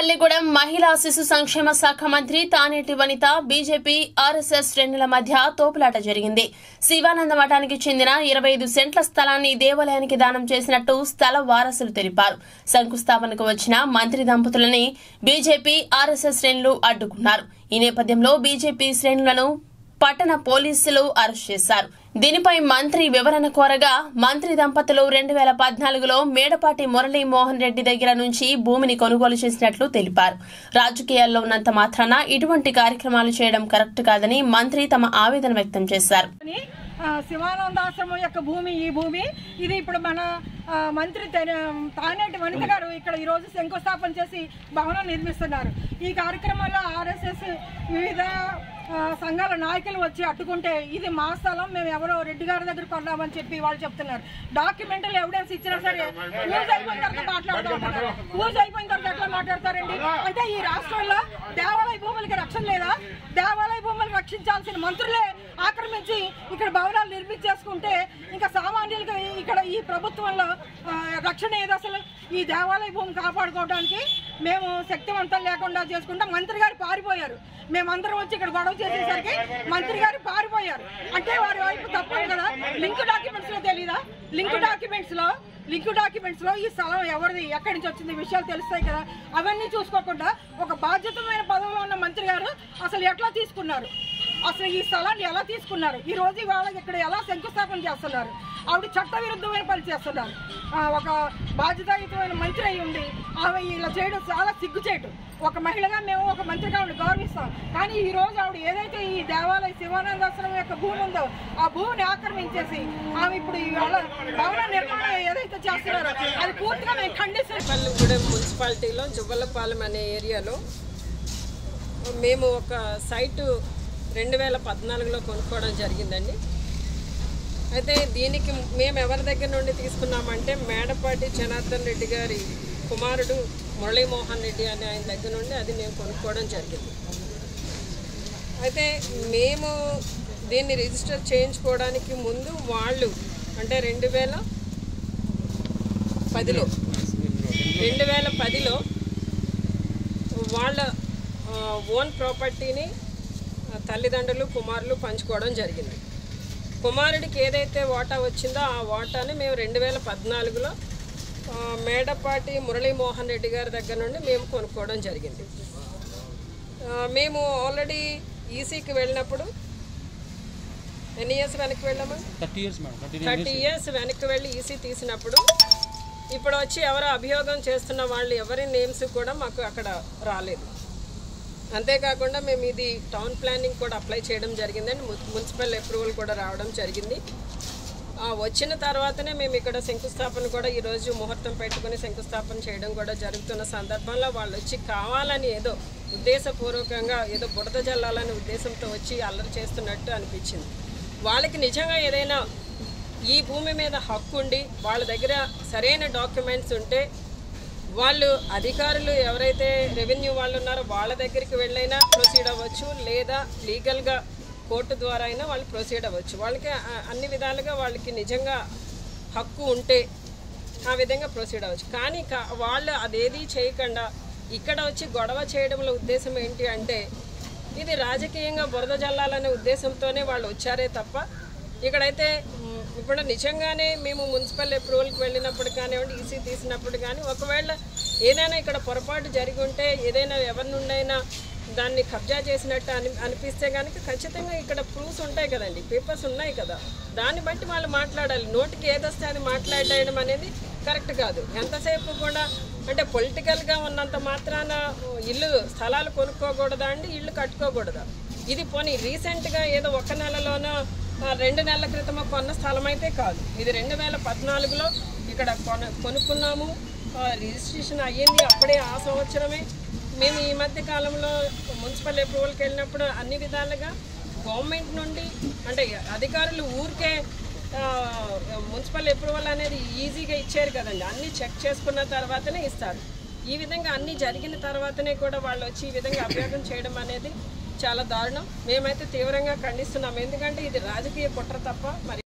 తాడేపల్లిగూడెం మహిళా శిశు సంక్షేమ శాఖ మంత్రి తానేటి వనిత బీజేపీ ఆర్ఎస్ఎస్ శ్రేణుల మధ్య తోపులాట జరిగింది శివానంద మఠానికి చెందిన ఇరవై ఐదు సెంట్ల స్థలాన్ని దేవాలయానికి దానం చేసినట్టు స్థల వారసులు తెలిపారు శంకుస్థాపనకు వచ్చిన మంత్రి దంపతులని బీజేపీ ఆర్ఎస్ఎస్ శ్రేణులు అడ్డుకున్నారు ఈ నేపథ్యంలో బీజేపీ శ్రేణులను పట్టణ పోలీసులు అరెస్ట్ చేశారు దీనిపై మంత్రి వివరణ కోరగా మంత్రి దంపతులు రెండు వేల పద్నాలుగులో మేడపాటి మురళీ మోహన్ రెడ్డి దగ్గర నుంచి భూమిని కొనుగోలు చేసినట్లు తెలిపారు రాజకీయాల్లో ఉన్నంత మాత్రాన ఇటువంటి కార్యక్రమాలు చేయడం కరెక్ట్ కాదని మంత్రి తమ ఆవేదన వ్యక్తం చేశారు అని, ఆ, శివానందాశ్రమం యొక్క భూమి ఈ భూమి ఇది ఇప్పుడు మన ఆ, మంత్రి తెన- తానేటి వనిత గారు ఇక్కడ ఈరోజు శంకుస్థాపన చేసి భవనం నిర్మిస్తున్నారు ఈ కార్యక్రమంలో ఆర్ఎస్ఎస్ వివిధ ఆ, సంఘాల నాయకులు వచ్చి అడ్డుకుంటే ఇది మా స్థలం మేము ఎవరో రెడ్డి గారి దగ్గర కొన్నామని చెప్పి వాళ్ళు చెప్తున్నారు డాక్యుమెంటల్ ఎవిడెన్స్ ఇచ్చినా సరే యూజ్ అయిపోయిన తర్వాత మాట్లాడుతూ ఉంటున్నారు యూజ్ అయిపోయిన తర్వాత ఎట్లా మాట్లాడతారండి అంటే ఈ రాష్ట్రంలో దేవాలయ భూములకి రక్షణ లేదా దేవాలయ భూములు రక్షించాల్సిన మంత్రులే ఆక్రమించి ఇక్కడ భవనాలు నిర్మించేసుకుంటే ఇంకా సామాన్యులకి ఇక్కడ ఈ ప్రభుత్వంలో ఆ, రక్షణ ఏది అసలు ఈ దేవాలయ భూమి కాపాడుకోవడానికి మేము శక్తివంతం లేకుండా చేసుకుంటే మంత్రి గారు పారిపోయారు మేమందరం వచ్చి ఇక్కడ గొడవ చేసేసరికి మంత్రి గారు పారిపోయారు అంటే వారి వైపు తప్పదు కదా లింక్ డాక్యుమెంట్స్ లో తెలీదా లింక్ డాక్యుమెంట్స్ లో లింక్ డాక్యుమెంట్స్ లో ఈ స్థలం ఎవరిది ఎక్కడి నుంచి వచ్చింది ఈ విషయాలు తెలుస్తాయి కదా అవన్నీ చూసుకోకుండా ఒక బాధ్యతమైన పదవిలో ఉన్న మంత్రి గారు అసలు ఎట్లా తీసుకున్నారు అసలు ఈ స్థలాన్ని ఎలా తీసుకున్నారు ఈ రోజు ఇవాళ ఇక్కడ ఎలా శంకుస్థాపన చేస్తున్నారు ఆవిడ చట్ట విరుద్ధమైన పని చేస్తున్నారు ఆ, ఒక బాధ్యతాయుతమైన మంత్రి అయి ఉండి ఆమె ఇలా చేయడం చాలా సిగ్గుచేటు ఒక మహిళగా మేము ఒక మంత్రిగా ఆవిడ గౌరవిస్తాం కానీ ఈ రోజు ఆవిడ ఏదైతే ఈ దేవాలయ శివానందాశ్రమం యొక్క భూమి ఉందో ఆ భూమిని ఆక్రమించేసి ఆమె ఇప్పుడు ఇవాళ భవన నిర్మాణం ఏదైతే చేస్తున్నారో అది పూర్తిగా మేము ఖండిస్తున్నాం పల్లిగూడెం మున్సిపాలిటీలో జువ్వలపాలెం అనే ఏరియాలో మేము ఒక సైటు రెండు వేల పద్నాలుగులో కొనుక్కోవడం జరిగిందండి అయితే దీనికి మేము ఎవరి దగ్గర నుండి తీసుకున్నామంటే మేడపాటి జనార్దన్ రెడ్డి గారి కుమారుడు మురళీమోహన్ రెడ్డి అనే ఆయన దగ్గర నుండి అది మేము కొనుక్కోవడం జరిగింది అయితే మేము దీన్ని రిజిస్టర్ చేయించుకోవడానికి ముందు వాళ్ళు అంటే రెండు వేల పదిలో రెండు వేల పదిలో వాళ్ళ ఓన్ ప్రాపర్టీని ఆ, తల్లిదండ్రులు కుమారులు పంచుకోవడం జరిగింది కుమారుడికి ఏదైతే వాటా వచ్చిందో ఆ వాటాని మేము రెండు వేల పద్నాలుగులో ఆ, మేడపాటి మురళీమోహన్ రెడ్డి గారి దగ్గర నుండి మేము కొనుక్కోవడం జరిగింది ఆ, మేము ఆల్రెడీ ఈసీకి వెళ్ళినప్పుడు ఎన్ని ఇయర్స్ వెనక్కి వెళ్ళాము thirty years madam thirty thirty years వెనక్కి వెళ్ళి ఈసీ తీసినప్పుడు ఇప్పుడు వచ్చి ఎవరో అభియోగం చేస్తున్న వాళ్ళు ఎవరి నేమ్స్ కూడా మాకు అక్కడ రాలేదు అంతేకాకుండా మేము ఇది టౌన్ ప్లానింగ్ కూడా అప్లై చేయడం జరిగిందండి ము- మున్సిపల్ అప్రూవల్ కూడా రావడం జరిగింది ఆ, వచ్చిన తర్వాతనే మేము ఇక్కడ శంకుస్థాపన కూడా ఈరోజు ముహూర్తం పెట్టుకుని శంకుస్థాపన చేయడం కూడా జరుగుతున్న సందర్భంలో వాళ్ళు వచ్చి కావాలని ఏదో ఉద్దేశపూర్వకంగా ఏదో బురద జల్లాలనే ఉద్దేశంతో వచ్చి అల్లరి చేస్తున్నట్టు అనిపించింది వాళ్ళకి నిజంగా ఏదైనా ఈ భూమి మీద హక్కు ఉండి వాళ్ళ దగ్గర సరైన డాక్యుమెంట్స్ ఉంటే వాళ్ళు అధికారులు ఎవరైతే రెవెన్యూ వాళ్ళు ఉన్నారో వాళ్ళ దగ్గరికి వెళ్ళైనా ప్రొసీడ్ అవ్వచ్చు లేదా లీగల్గా కోర్టు ద్వారా అయినా వాళ్ళు ప్రొసీడ్ అవ్వచ్చు వాళ్ళకి ఆ- అన్ని విధాలుగా వాళ్ళకి నిజంగా హక్కు ఉంటే ఆ విధంగా ప్రొసీడ్ అవ్వచ్చు కానీ కా వాళ్ళు అదేది చేయకుండా ఇక్కడ వచ్చి గొడవ చేయడంలో ఉద్దేశం ఏంటి అంటే ఇది రాజకీయంగా బురద జల్లాలనే ఉద్దేశంతోనే వాళ్ళు వచ్చారే తప్ప ఇక్కడైతే మ్, ఇప్పుడు నిజంగానే మేము మున్సిపల్ అప్రూవల్కి వెళ్ళినప్పుడు కానివ్వండి ఈసీ తీసినప్పుడు కానీ ఒకవేళ ఏదైనా ఇక్కడ పొరపాటు జరిగి ఉంటే ఏదైనా ఎవరి నుండైనా దాన్ని కబ్జా చేసినట్టు అని అనిపిస్తే కనుక ఖచ్చితంగా ఇక్కడ ప్రూఫ్స్ ఉంటాయి కదండి పేపర్స్ ఉన్నాయి కదా దాన్ని బట్టి వాళ్ళు మాట్లాడాలి నోటికి ఏదొస్తే అది మాట్లాడడం అనేది కరెక్ట్ కాదు ఎంతసేపు కూడా అంటే పొలిటికల్గా ఉన్నంత మాత్రాన ఇల్లు స్థలాలు కొనుక్కోకూడదా అండి ఇల్లు కట్టుకోకూడదా ఇది పోనీ రీసెంట్గా ఏదో ఒక నెలలోనో ఆ, రెండు నెలల క్రితమో కొన్న స్థలం అయితే కాదు ఇది రెండు వేల పద్నాలుగులో ఇక్కడ కొన కొనుక్కున్నాము ఆ, రిజిస్ట్రేషన్ అయ్యింది అప్పుడే ఆ సంవత్సరమే మేము ఈ మధ్య కాలంలో మున్సిపల్ అప్రూవల్కి వెళ్ళినప్పుడు అన్ని విధాలుగా గవర్నమెంట్ నుండి అంటే అధికారులు ఊరికే ఆ, మున్సిపల్ అప్రూవల్ అనేది ఈజీగా ఇచ్చారు కదండి అన్నీ చెక్ చేసుకున్న తర్వాతనే ఇస్తారు ఈ విధంగా అన్నీ జరిగిన తర్వాతనే కూడా వాళ్ళు వచ్చి ఈ విధంగా అభ్యాసం చేయడం అనేది చాలా దారుణం మేమైతే తీవ్రంగా ఖండిస్తున్నాం ఎందుకంటే ఇది రాజకీయ కుట్ర తప్ప మరి